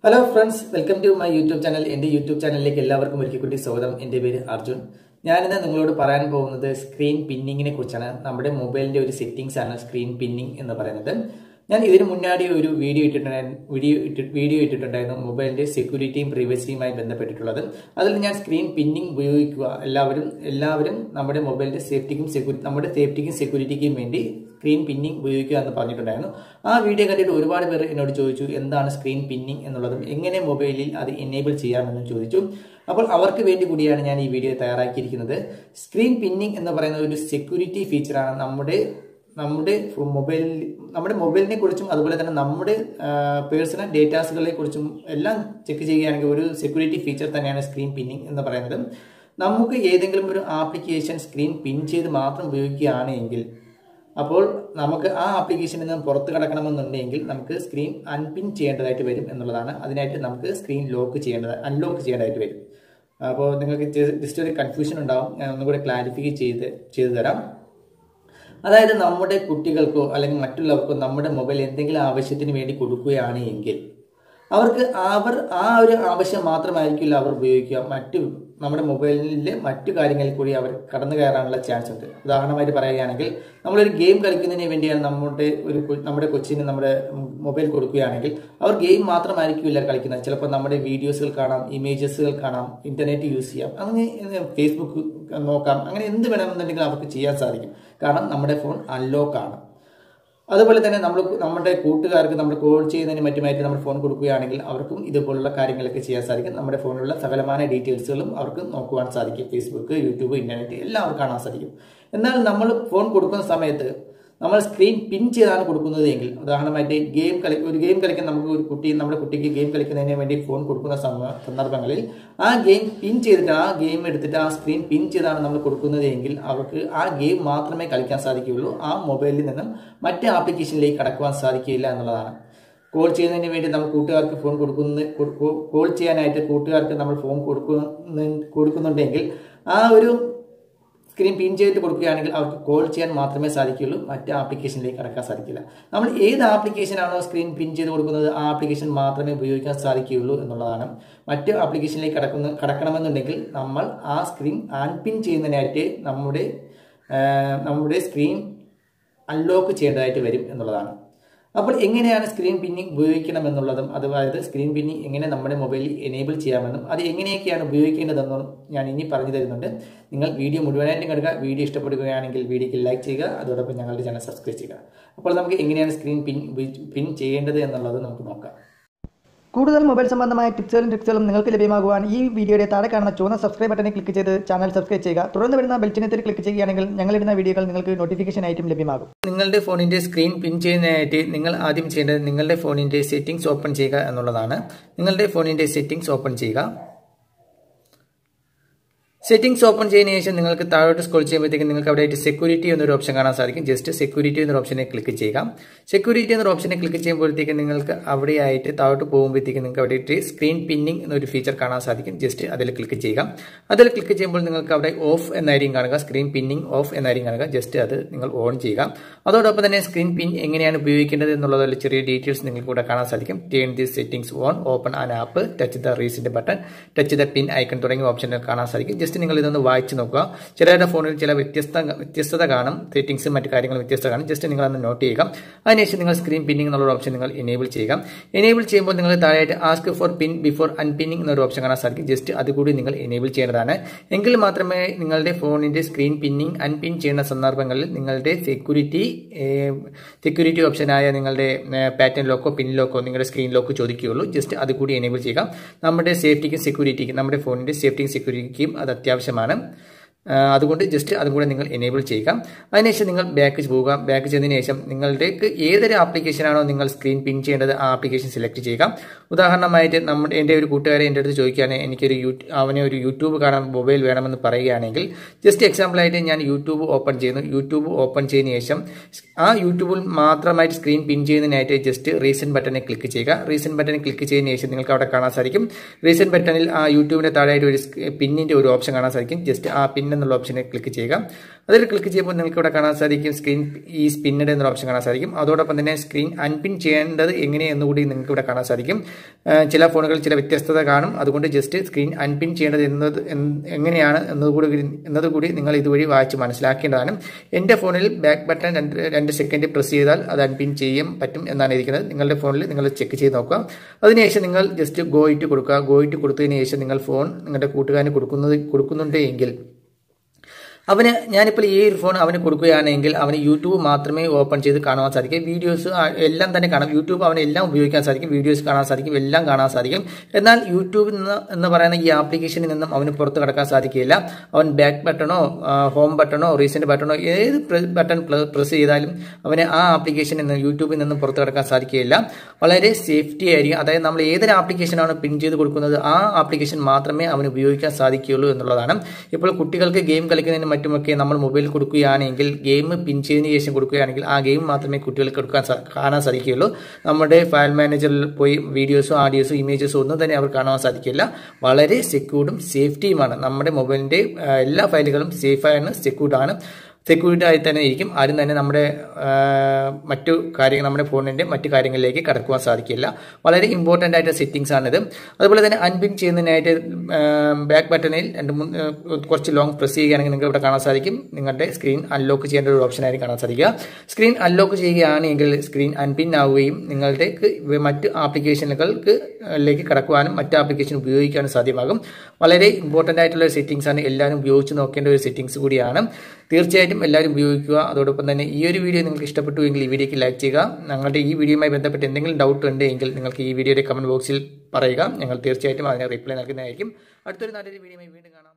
hello friends welcome to my YouTube channel എൻ്റെ YouTube ചാനലിലേക്ക് എല്ലാവർക്കും ഒരിക്കൽ കൂടി സ്വാഗതം എൻ്റെ പേര് അർജുൻ ഞാനിന്ന് നിങ്ങളോട് പറയാൻ പോകുന്നത് സ്ക്രീൻ പിന്നിങ്ങിനെ കുറിച്ചാണ് നമ്മുടെ മൊബൈലിൻ്റെ ഒരു സെറ്റിംഗ്സ് ആണ് സ്ക്രീൻ പിന്നിങ് എന്ന് പറയുന്നത് ഞാൻ ഇതിന് മുന്നാടി ഒരു വീഡിയോ ഇട്ടിട്ടുണ്ടായിരുന്നു വീഡിയോ ഇട്ടി വീഡിയോ ഇട്ടിട്ടുണ്ടായിരുന്നു മൊബൈലിൻ്റെ സെക്യൂരിറ്റിയും പ്രൈവസിയുമായി ബന്ധപ്പെട്ടിട്ടുള്ളത് അതിൽ ഞാൻ സ്ക്രീൻ പിന്നിങ് ഉപയോഗിക്കുക എല്ലാവരും എല്ലാവരും നമ്മുടെ മൊബൈലിൻ്റെ സേഫ്റ്റിക്കും സെക്യൂരി നമ്മുടെ സേഫ്റ്റിക്കും സെക്യൂരിറ്റിക്കും വേണ്ടി സ്ക്രീൻ പിന്നിങ് ഉപയോഗിക്കുക എന്ന് പറഞ്ഞിട്ടുണ്ടായിരുന്നു ആ വീഡിയോ കണ്ടിട്ട് ഒരുപാട് പേർ എന്നോട് ചോദിച്ചു എന്താണ് സ്ക്രീൻ പിന്നിങ് എന്നുള്ളതും എങ്ങനെ മൊബൈലിൽ അത് എനേബിൾ ചെയ്യാമെന്നും ചോദിച്ചു അപ്പോൾ അവർക്ക് വേണ്ടി കൂടിയാണ് ഞാൻ ഈ വീഡിയോ തയ്യാറാക്കിയിരിക്കുന്നത് സ്ക്രീൻ പിന്നിങ് എന്ന് പറയുന്ന ഒരു സെക്യൂരിറ്റി ഫീച്ചറാണ് നമ്മുടെ നമ്മുടെ മൊബൈൽ നമ്മുടെ മൊബൈലിനെ കുറിച്ചും അതുപോലെ തന്നെ നമ്മുടെ പേഴ്സണൽ ഡേറ്റാസുകളെ കുറിച്ചും എല്ലാം ചെക്ക് ചെയ്യുകയാണെങ്കിൽ ഒരു സെക്യൂരിറ്റി ഫീച്ചർ തന്നെയാണ് സ്ക്രീൻ പിന്നിങ് എന്ന് പറയുന്നത് നമുക്ക് ഏതെങ്കിലും ഒരു ആപ്ലിക്കേഷൻ സ്ക്രീൻ പിൻ ചെയ്ത് മാത്രം ഉപയോഗിക്കുകയാണ് എങ്കിൽ അപ്പോൾ നമുക്ക് ആ ആപ്ലിക്കേഷനിൽ നിന്ന് പുറത്ത് കിടക്കണമെന്നുണ്ടെങ്കിൽ നമുക്ക് സ്ക്രീൻ അൺപിൻ ചെയ്യേണ്ടതായിട്ട് വരും എന്നുള്ളതാണ് അതിനായിട്ട് നമുക്ക് സ്ക്രീൻ ലോക്ക് ചെയ്യേണ്ടത് അൺലോക്ക് ചെയ്യേണ്ടതായിട്ട് വരും അപ്പോൾ നിങ്ങൾക്ക് ജസ്റ്റ് ഒരു കൺഫ്യൂഷൻ ഉണ്ടാവും ഞാൻ ഒന്നുകൂടെ ക്ലാരിഫൈ ചെയ്ത് ചെയ്തു തരാം അതായത് നമ്മുടെ കുട്ടികൾക്കോ അല്ലെങ്കിൽ മറ്റുള്ളവർക്കോ നമ്മുടെ മൊബൈൽ എന്തെങ്കിലും ആവശ്യത്തിന് വേണ്ടി കൊടുക്കുകയാണ് എങ്കിൽ അവർക്ക് അവർ ആ ഒരു ആവശ്യം മാത്രമായിരിക്കില്ല അവർ ഉപയോഗിക്കുക മറ്റു നമ്മുടെ മൊബൈലിലെ മറ്റു കാര്യങ്ങളിൽ കൂടി അവർ കടന്നു കയറാനുള്ള ചാൻസ് ഉണ്ട് ഉദാഹരണമായിട്ട് പറയുകയാണെങ്കിൽ നമ്മളൊരു ഗെയിം കളിക്കുന്നതിന് വേണ്ടിയാണ് നമ്മുടെ ഒരു നമ്മുടെ കൊച്ചിന് നമ്മുടെ മൊബൈൽ കൊടുക്കുകയാണെങ്കിൽ അവർ ഗെയിം മാത്രമായിരിക്കില്ല കളിക്കുന്നത് ചിലപ്പോൾ നമ്മുടെ വീഡിയോസുകൾ കാണാം ഇമേജസുകൾ കാണാം ഇന്റർനെറ്റ് യൂസ് ചെയ്യാം അങ്ങനെ ഫേസ്ബുക്ക് നോക്കാം അങ്ങനെ എന്ത് വേണമെന്നുണ്ടെങ്കിലും അവർക്ക് ചെയ്യാൻ സാധിക്കും കാരണം നമ്മുടെ ഫോൺ അൺലോക്ക് ആണ് അതുപോലെ തന്നെ നമ്മൾ നമ്മുടെ കൂട്ടുകാർക്ക് നമ്മൾ കോൾ ചെയ്യുന്നതിന് മറ്റുമായിട്ട് നമ്മൾ ഫോൺ കൊടുക്കുകയാണെങ്കിൽ അവർക്കും ഇതുപോലുള്ള കാര്യങ്ങളൊക്കെ ചെയ്യാൻ സാധിക്കും നമ്മുടെ ഫോണിലുള്ള സകലമായ ഡീറ്റെയിൽസുകളും അവർക്ക് നോക്കുവാൻ സാധിക്കും ഫേസ്ബുക്ക് യൂട്യൂബ് ഇന്റർനെറ്റ് എല്ലാം അവർക്ക് കാണാൻ സാധിക്കും എന്നാൽ നമ്മൾ ഫോൺ കൊടുക്കുന്ന സമയത്ത് നമ്മൾ സ്ക്രീൻ പിൻ ചെയ്താണ് കൊടുക്കുന്നത് എങ്കിൽ ഉദാഹരണമായിട്ട് ഗെയിം കളി ഒരു ഗെയിം കളിക്കാൻ നമുക്ക് ഒരു കുട്ടി നമ്മുടെ കുട്ടിക്ക് ഗെയിം കളിക്കുന്നതിന് വേണ്ടി ഫോൺ കൊടുക്കുന്ന സന്ദർഭങ്ങളിൽ ആ ഗെയിം പിൻ ചെയ്തിട്ട് ആ ഗെയിം എടുത്തിട്ട് ആ സ്ക്രീൻ പിൻ ചെയ്താണ് നമ്മൾ കൊടുക്കുന്നത് എങ്കിൽ അവർക്ക് ആ ഗെയിം മാത്രമേ കളിക്കാൻ സാധിക്കുകയുള്ളൂ ആ മൊബൈലിൽ നിന്നും മറ്റ് ആപ്ലിക്കേഷനിലേക്ക് കടക്കുവാൻ സാധിക്കില്ല എന്നുള്ളതാണ് കോൾ ചെയ്യുന്നതിന് വേണ്ടി നമ്മൾ കൂട്ടുകാർക്ക് ഫോൺ കൊടുക്കുന്ന കോൾ ചെയ്യാനായിട്ട് കൂട്ടുകാർക്ക് നമ്മൾ ഫോൺ കൊടുക്കുന്ന കൊടുക്കുന്നുണ്ടെങ്കിൽ ആ ഒരു സ്ക്രീൻ പിൻ ചെയ്തിട്ട് കൊടുക്കുകയാണെങ്കിൽ അവർക്ക് കോൾ ചെയ്യാൻ മാത്രമേ സാധിക്കുകയുള്ളൂ മറ്റ് ആപ്ലിക്കേഷനിലേക്ക് കടക്കാൻ സാധിക്കില്ല നമ്മൾ ഏത് ആപ്ലിക്കേഷനാണോ സ്ക്രീൻ പിൻ ചെയ്ത് കൊടുക്കുന്നത് ആ ആപ്ലിക്കേഷൻ മാത്രമേ ഉപയോഗിക്കാൻ സാധിക്കുകയുള്ളൂ എന്നുള്ളതാണ് മറ്റ് ആപ്ലിക്കേഷനിലേക്ക് കടക്കുന്ന കടക്കണമെന്നുണ്ടെങ്കിൽ നമ്മൾ ആ സ്ക്രീൻ അൺപിൻ ചെയ്യുന്നതിനായിട്ട് നമ്മുടെ നമ്മുടെ സ്ക്രീൻ അൺലോക്ക് ചെയ്യേണ്ടതായിട്ട് വരും എന്നുള്ളതാണ് അപ്പോൾ എങ്ങനെയാണ് സ്ക്രീൻ പിന്നിങ് ഉപയോഗിക്കണം എന്നുള്ളതും അതായത് സ്ക്രീൻ പിന്നിങ് എങ്ങനെ നമ്മുടെ മൊബൈലിൽ എനേബിൾ ചെയ്യാമെന്നും അത് എങ്ങനെയൊക്കെയാണ് ഉപയോഗിക്കേണ്ടതെന്നും ഞാൻ ഇനി പറഞ്ഞു തരുന്നുണ്ട് നിങ്ങൾ വീഡിയോ മുഴുവനായിട്ടും കണ്ടുക വീഡിയോ ഇഷ്ടപ്പെടുകയാണെങ്കിൽ വീഡിയോക്ക് ലൈക്ക് ചെയ്യുക അതോടൊപ്പം ഞങ്ങളുടെ ചാനൽ സബ്സ്ക്രൈബ് ചെയ്യുക അപ്പോൾ നമുക്ക് എങ്ങനെയാണ് സ്ക്രീൻ പിൻ പിൻ ചെയ്യേണ്ടത് എന്നുള്ളത് നമുക്ക് നോക്കാം കൂടുതൽ മൊബൈൽ സംബന്ധമായ ടിപ്സുകളും ട്രിക്സുകളും നിങ്ങൾക്ക് ലഭ്യമാകുവാൻ ഈ വീഡിയോയുടെ താഴെ കാണുന്ന ചുവന്ന സബ്സ്ക്രൈബ് ബട്ടണിൽ ക്ലിക്ക് ചെയ്ത് ചാനൽ സബ്സ്ക്രൈബ് ചെയ്യുക തുടർന്ന് വരുന്ന ബെൽച്ചിനത്തിൽ ക്ലിക്ക് ചെയ്യുകയാണെങ്കിൽ ഞങ്ങളിടുന്ന വീഡിയോകൾ നിങ്ങൾക്ക് നോട്ടിഫിക്കേഷൻ ആയിട്ടും ലഭ്യമാകും നിങ്ങളുടെ ഫോണിന്റെ സ്ക്രീൻ പിൻ ചെയ്യുന്നതിനായിട്ട് നിങ്ങൾ ആദ്യം ചെയ്യേണ്ടത് നിങ്ങളുടെ ഫോണിന്റെ സെറ്റിംഗ്സ് ഓപ്പൺ ചെയ്യുക എന്നുള്ളതാണ് നിങ്ങളുടെ ഫോണിന്റെ സെറ്റിംഗ്സ് ഓപ്പൺ ചെയ്യുക സെറ്റിംഗ്സ് ഓപ്പൺ ചെയ്തതിനു ശേഷം നിങ്ങൾക്ക് താഴോട്ട് സ്ക്രോൾ ചെയ്യുമ്പോഴത്തേക്കും നിങ്ങൾക്ക് അവിടെ ആയിട്ട് സെക്യൂരിറ്റി എന്നൊരു ഓപ്ഷൻ കാണാൻ സാധിക്കും ജസ്റ്റ് സെക്യൂരിറ്റി എന്നൊരു ഓപ്ഷനെ ക്ലിക്ക് ചെയ്യുക സെക്യൂരിറ്റി എന്നൊരു ഓപ്ഷനെ ക്ലിക്ക് ചെയ്യുമ്പോഴത്തേക്കും നിങ്ങൾക്ക് അവിടെയായിട്ട് താഴോട്ട് പോകുമ്പോഴത്തേക്കും നിങ്ങൾക്ക് അവിടെ ആയിട്ട് സ്ക്രീൻ പിന്നിങ് എന്നൊരു ഫീച്ചർ കാണാൻ സാധിക്കും ജസ്റ്റ് അതിൽ ക്ലിക്ക് ചെയ്യുക അതിൽ ക്ലിക്ക് ചെയ്യുമ്പോൾ നിങ്ങൾക്ക് അവിടെ ഓഫ് എന്നായിരിക്കും കാണുക സ്ക്രീൻ പിന്നിങ് ഓഫ് എന്നായിരിക്കും കാണുക ജസ്റ്റ് അത് നിങ്ങൾ ഓൺ ചെയ്യുക അതോടൊപ്പം തന്നെ സ്ക്രീൻ പിൻ എങ്ങനെയാണ് ഉപയോഗിക്കേണ്ടത് എന്നുള്ളതിൽ ചെറിയ ഡീറ്റെയിൽസ് നിങ്ങൾക്ക് ഇവിടെ കാണാൻ സാധിക്കും turn the settings on open an app touch the റീസിന്റെ button touch the pin icon തുടങ്ങിയ ഓപ്ഷനുകൾ കാണാൻ സാധിക്കും ജസ്റ്റ് നിങ്ങൾ ഇതൊന്ന് വായിച്ച് നോക്കുക ചിലരുടെ ഫോണിൽ ചില വ്യത്യസ്ത വ്യത്യസ്തത കാണും സെറ്റിംഗ്സും മറ്റു കാര്യങ്ങളും വ്യത്യസ്ത കാണും ജസ്റ്റ് നിങ്ങൾ അന്ന് നോട്ട് ചെയ്യുക അതിനുശേഷം നിങ്ങൾ സ്ക്രീൻ പിന്നിംഗ് എന്നുള്ള ഓപ്ഷൻ നിങ്ങൾ എനേബിൾ ചെയ്യുക എനേബിൾ ചെയ്യുമ്പോൾ നിങ്ങൾ താഴെയായിട്ട് ask for pin before unpinning എന്നൊരു ഓപ്ഷൻ കാണാൻ സാധിക്കും ജസ്റ്റ് അതുകൂടി നിങ്ങൾ എനേബിൾ ചെയ്യേണ്ടതാണ് എങ്കിൽ മാത്രമേ നിങ്ങളുടെ ഫോണിന്റെ സ്ക്രീൻ പിന്നിംഗ് അൺപിൻ ചെയ്യുന്ന സന്ദർഭങ്ങളിൽ നിങ്ങളുടെ സെക്യൂരിറ്റി സെക്യൂരിറ്റി ഓപ്ഷനായ നിങ്ങളുടെ പാറ്റേൺ ലോക്കോ പിൻ ലോക്കോ നിങ്ങളുടെ സ്ക്രീൻ ലോക്ക് ചോദിക്കുകയുള്ളൂ ജസ്റ്റ് അതുകൂടി എനേബിൾ ചെയ്യുക നമ്മുടെ സേഫ്റ്റിക്കും സെക്യൂരിറ്റിക്കും നമ്മുടെ ഫോണിന്റെ സേഫ്റ്റിക്കും സെക്യൂരിറ്റിക്കും അത് അത്യാവശ്യമാണ് അതുകൊണ്ട് ജസ്റ്റ് അതും കൂടെ നിങ്ങൾ എനേബിൾ ചെയ്യുക അതിനുശേഷം നിങ്ങൾ ബാക്ക് പോവുക ബാക്ക് ചെയ്തതിനു ശേഷം നിങ്ങളുടെ ഏതൊരു ആപ്ലിക്കേഷനാണോ നിങ്ങൾ സ്ക്രീൻ പിൻ ചെയ്യേണ്ടത് ആ ആപ്ലിക്കേഷൻ സെലക്ട് ചെയ്യുക ഉദാഹരണമായിട്ട് നമ്മുടെ എൻ്റെ ഒരു കൂട്ടുകാരെ എൻ്റെ അടുത്ത് ചോദിക്കുകയാണെങ്കിൽ എനിക്കൊരു യൂ അവനെ ഒരു യൂട്യൂബ് കാണാൻ മൊബൈൽ വേണമെന്ന് പറയുകയാണെങ്കിൽ ജസ്റ്റ് എക്സാമ്പിളായിട്ട് ഞാൻ യൂട്യൂബ് ഓപ്പൺ ചെയ്യുന്നു യൂട്യൂബ് ഓപ്പൺ ചെയ്തതിന് ശേഷം ആ യൂട്യൂബിൽ മാത്രമായിട്ട് സ്ക്രീൻ പിൻ ചെയ്യുന്നതിനായിട്ട് ജസ്റ്റ് റീസൺ ബട്ടണിൽ ക്ലിക്ക് ചെയ്യുക റീസൺ ബട്ടണിൽ ക്ലിക്ക് ചെയ്തതിന് ശേഷം നിങ്ങൾക്ക് അവിടെ കാണാൻ സാധിക്കും റീസൺ ബട്ടണിൽ ആ യൂട്യൂബിൻ്റെ താഴെയായിട്ട് ഒരു പിന്നിൻ്റെ ഒരു ഓപ്ഷൻ കാണാൻ സാധിക്കും ജസ്റ്റ് ആ പിൻ എന്നുള്ള ഓപ്ഷനെ ക്ലിക്ക് ചെയ്യുക അതിൽ ക്ലിക്ക് ചെയ്യുമ്പോൾ നിങ്ങൾക്ക് ഇവിടെ കാണാൻ സാധിക്കും സ്ക്രീൻ ഈ സ്പിന്നഡ് എന്നൊരു ഓപ്ഷൻ കാണാൻ സാധിക്കും അതോടൊപ്പം തന്നെ സ്ക്രീൻ അൺപിൻ ചെയ്യേണ്ടത് എങ്ങനെയെന്ന് കൂടി നിങ്ങൾക്ക് ഇവിടെ കാണാൻ സാധിക്കും ആ, ചില ഫോണുകളിൽ ചില വ്യത്യസ്തത കാണും അതുകൊണ്ട് ജസ്റ്റ് സ്ക്രീൻ അൺപിൻ ചെയ്യേണ്ടത് എന്നത് എന്ത് എങ്ങനെയാണ് എന്നതുകൂടി എന്നതുകൂടി നിങ്ങൾ ഇതുവഴി വായിച്ച് മനസ്സിലാക്കേണ്ടതാണ് എൻ്റെ ഫോണിൽ ബാക്ക് ബട്ടൺ രണ്ട് രണ്ട് സെക്കൻഡ് പ്രസ് ചെയ്താൽ അത് അൺപിൻ ചെയ്യാൻ പറ്റും എന്നാണ് ഇരിക്കുന്നത് നിങ്ങളുടെ ഫോണിൽ നിങ്ങൾ ചെക്ക് ചെയ്ത് നോക്കുക അതിനുശേഷം നിങ്ങൾ ജസ്റ്റ് ഗോ ഇറ്റ് കൊടുക്കുക ഗോ ഇറ്റ് കൊടുത്തതിന് ശേഷം നിങ്ങൾ ഫോൺ നിങ്ങളുടെ കൂട്ടുകാരന് കൊടുക്കുന്നത് കൊടുക്കുന്നുണ്ട് എങ്കിൽ അവന് ഞാനിപ്പോൾ ഈ ഒരു ഫോൺ അവന് കൊടുക്കുകയാണെങ്കിൽ അവന് യൂട്യൂബ് മാത്രമേ ഓപ്പൺ ചെയ്ത് കാണുവാൻ സാധിക്കും വീഡിയോസ് എല്ലാം തന്നെ കാണാം യൂട്യൂബ് അവന് എല്ലാം ഉപയോഗിക്കാൻ സാധിക്കും വീഡിയോസ് കാണാൻ സാധിക്കും എല്ലാം കാണാൻ സാധിക്കും എന്നാൽ യൂട്യൂബിൽ നിന്ന് എന്ന് പറയുന്ന ഈ ആപ്ലിക്കേഷനിൽ നിന്നും അവന് പുറത്ത് കിടക്കാൻ സാധിക്കില്ല അവൻ ബാക്ക് ബട്ടണോ ഹോം ബട്ടണോ റീസെന്റ് ബട്ടണോ ഏത് ബട്ടൺ പ്രസ് ചെയ്താലും അവന് ആ ആപ്ലിക്കേഷനിൽ നിന്ന് യൂട്യൂബിൽ നിന്നും പുറത്ത് കിടക്കാൻ സാധിക്കുകയില്ല വളരെ സേഫ്റ്റി ആയിരിക്കും അതായത് നമ്മൾ ഏതൊരു ആപ്ലിക്കേഷനാണ് പിൻ ചെയ്ത് കൊടുക്കുന്നത് ആ ആപ്ലിക്കേഷൻ മാത്രമേ അവന് ഉപയോഗിക്കാൻ സാധിക്കുകയുള്ളൂ എന്നുള്ളതാണ് ഇപ്പോൾ കുട്ടികൾക്ക് ഗെയിം കളിക്കുന്നതിന് മറ്റുമൊക്കെ നമ്മൾ മൊബൈൽ കൊടുക്കുകയാണെങ്കിൽ ഗെയിം പിൻ ചെയ്തതിന് ശേഷം കൊടുക്കുകയാണെങ്കിൽ ആ ഗെയിം മാത്രമേ കുട്ടികൾക്ക് എടുക്കാൻ സാ- കാണാൻ സാധിക്കുകയുള്ളൂ നമ്മുടെ ഫയൽ മാനേജറിൽ പോയി വീഡിയോസോ ആഡിയോസോ ഇമേജസോ ഒന്നും തന്നെ അവർ കാണാൻ സാധിക്കില്ല വളരെ സെക്യൂർഡും സേഫ്റ്റിയുമാണ് നമ്മുടെ മൊബൈലിൻ്റെ എല്ലാ ഫയലുകളും സേഫാണ് സെക്യൂർഡാണ് സെക്യൂരിറ്റി ആയി തന്നെ ഇരിക്കും ആരും തന്നെ നമ്മുടെ ആ, മറ്റു കാര്യങ്ങൾ നമ്മുടെ ഫോണിൻ്റെ മറ്റു കാര്യങ്ങളിലേക്ക് കടക്കുവാൻ സാധിക്കില്ല വളരെ ഇമ്പോർട്ടൻ്റ് ആയിട്ട് സെറ്റിങ്സ് ആണിത് അതുപോലെ തന്നെ അൺപിൻ ചെയ്യുന്നതിനായിട്ട് ബാക്ക് ബട്ടണിൽ രണ്ട് മൂന്ന് ആ, കുറച്ച് ലോങ് പ്രസ് ചെയ്യുകയാണെങ്കിൽ നിങ്ങൾക്ക് ഇവിടെ കാണാൻ സാധിക്കും നിങ്ങളുടെ സ്ക്രീൻ അൺലോക്ക് ചെയ്യേണ്ട ഒരു ഓപ്ഷൻ ആയിരിക്കും കാണാൻ സാധിക്കുക സ്ക്രീൻ അൺലോക്ക് ചെയ്യുകയാണെങ്കിൽ സ്ക്രീൻ അൺപിൻ ആവുകയും നിങ്ങളുടെ മറ്റ് ആപ്ലിക്കേഷനുകൾക്ക് ലേക്ക് കടക്കുവാനും മറ്റ് ആപ്ലിക്കേഷൻ ഉപയോഗിക്കാനും സാധ്യമാകും വളരെ ഇമ്പോർട്ടൻ്റ് ആയിട്ടുള്ള ഒരു സെറ്റിങ്സ് ആണ് എല്ലാവരും ഉപയോഗിച്ച് നോക്കേണ്ട ഒരു സെറ്റിങ്സ് കൂടിയാണ് തീർച്ചയായിട്ടും എല്ലാവരും ഉപയോഗിക്കുക അതോടൊപ്പം തന്നെ ഈ ഒരു വീഡിയോ നിങ്ങൾക്ക് ഇഷ്ടപ്പെട്ടു എങ്കിൽ ഈ വീഡിയോക്ക് ലൈക്ക് ചെയ്യുക ഞങ്ങളുടെ ഈ വീഡിയോയുമായി ബന്ധപ്പെട്ട് എന്തെങ്കിലും ഡൗട്ട് ഉണ്ട് എങ്കിൽ നിങ്ങൾക്ക് ഈ വീഡിയോയുടെ കമന്റ് ബോക്സിൽ പറയുക ഞങ്ങൾ തീർച്ചയായിട്ടും അതിന് റിപ്ലൈ നൽകുന്നതായിരിക്കും അടുത്തൊരു നല്ലൊരു വീഡിയോയുമായി വീണ്ടും കാണാം